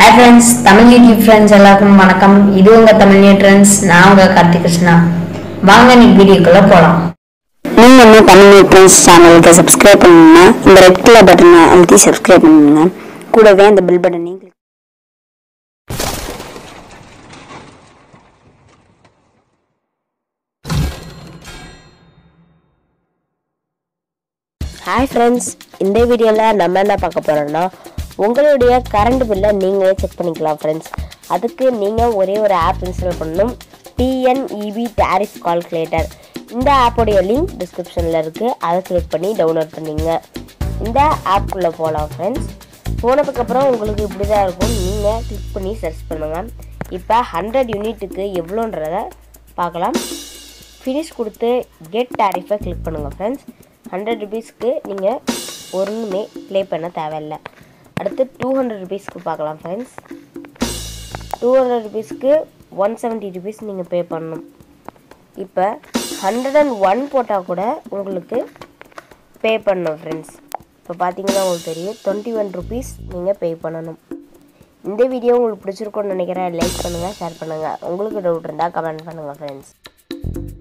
hi friends Tamil YouTube friends எல்லாருக்கும் வணக்கம் இது உங்கள் தமிழ் ஃப்ரெண்ட்ஸ் நான் உங்கள் கார்த்திக் கிருஷ்ணா வாங்க இன்னைக்கு வீடியோக்குள்ளே போகலாம் நீங்க இன்னும் தமிழ் ஃப்ரெண்ட்ஸ் சேனலுக்கு சப்ஸ்கிரைப் பண்ணணும்னா இந்த ரெட் கலர் பட்டனை அழுத்தி சப்ஸ்கிரைப் பண்ணுங்க கூடவே அந்த பெல் பட்டனையும் click ஹாய் ஃப்ரெண்ட்ஸ் இந்த வீடியோவில் நம்ம என்ன பார்க்க போகிறோம்னா உங்களுடைய கரண்ட் பில்லை நீங்களே செக் பண்ணிக்கலாம் ஃப்ரெண்ட்ஸ் அதுக்கு நீங்கள் ஒரே ஒரு ஆப் இன்ஸ்டால் பண்ணணும் டிஎன்இபி டேரிஃப் கால்குலேட்டர் இந்த ஆப்போடைய லிங்க் டிஸ்கிரிப்ஷனில் இருக்குது அதை கிளிக் பண்ணி டவுன்லோட் பண்ணிங்க இந்த ஆப்குள்ளே போகலாம் ஃப்ரெண்ட்ஸ் போனதுக்கப்புறம் உங்களுக்கு இப்படி தான் இருக்கும் நீங்கள் கிளிக் பண்ணி சர்ச் பண்ணுங்கள் இப்போ ஹண்ட்ரட் யூனிட்டுக்கு எவ்வளோன்றத பார்க்கலாம் ஃபினிஷ் கொடுத்து கெட் டேரிஃபை கிளிக் பண்ணுங்கள் ஃப்ரெண்ட்ஸ் ஹண்ட்ரட் ருபீஸ்க்கு நீங்கள் ஒன்றுமே ப்ளே பண்ண தேவையில்லை அடுத்து டூ ஹண்ட்ரட் ருபீஸ்க்கு பார்க்கலாம் ஃப்ரெண்ட்ஸ் டூ ஹண்ட்ரட் ருபீஸ்க்கு ஒன் செவன்ட்டி ருபீஸ் நீங்கள் பே பண்ணணும் இப்போ ஹண்ட்ரட் அண்ட் ஒன் போட்டால் கூட உங்களுக்கு பே பண்ணணும் ஃப்ரெண்ட்ஸ் இப்போ பார்த்தீங்கன்னா உங்களுக்கு தெரியும் டுவெண்ட்டி ஒன் ருபீஸ் நீங்கள் பே பண்ணணும் இந்த வீடியோ உங்களுக்கு பிடிச்சிருக்கும்னு நினைக்கிறேன் லைக் பண்ணுங்கள் ஷேர் பண்ணுங்கள் உங்களுக்கு டவுட் இருந்தால் கமெண்ட் பண்ணுங்கள் ஃப்ரெண்ட்ஸ்